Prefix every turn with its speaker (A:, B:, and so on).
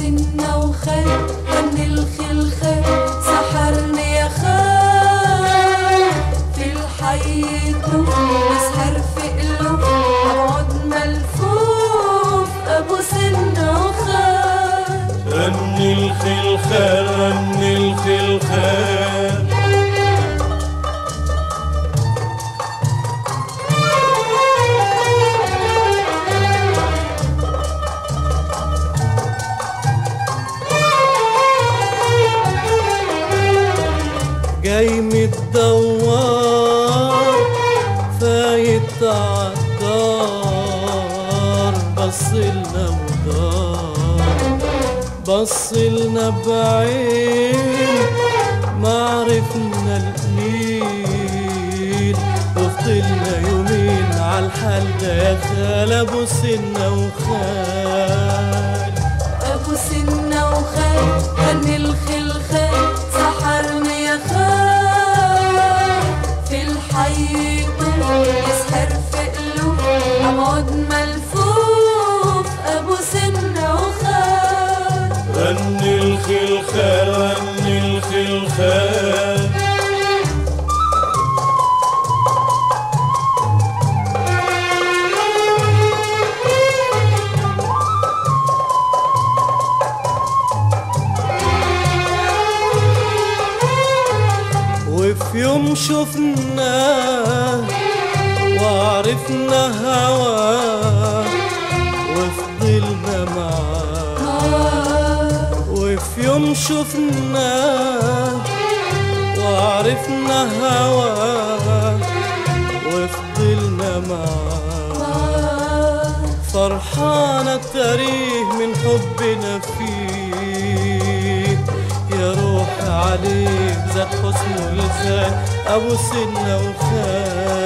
A: سنة وخال غني الخلخال سحرني يا خال في الحي يطوف مسحر في قلوب عود ملفوف ابو سنة وخال
B: غني الخلخال غني الخلخال جاي متدور فايت عالدار بصلنا ودار بصلنا بعين ما عرفنا القليل وفضلنا يومين عالحال ده يا خال ابو سنة وخال
A: ابو سنة وخال غني الخلخال سحرني يا خال في الحي يطوف يسحر في قلوب عمود ملفوف ابو سنة وخال
B: غني الخلخال غني الخلخال وفي يوم شفناه وعرفنا هواه وفضلنا معاه وفي يوم شفناه وعرفنا هواه وفضلنا معاه فرحانة تاريه من حبنا فيه يا روح عليك زاد حسن لسان أبو سنة وخال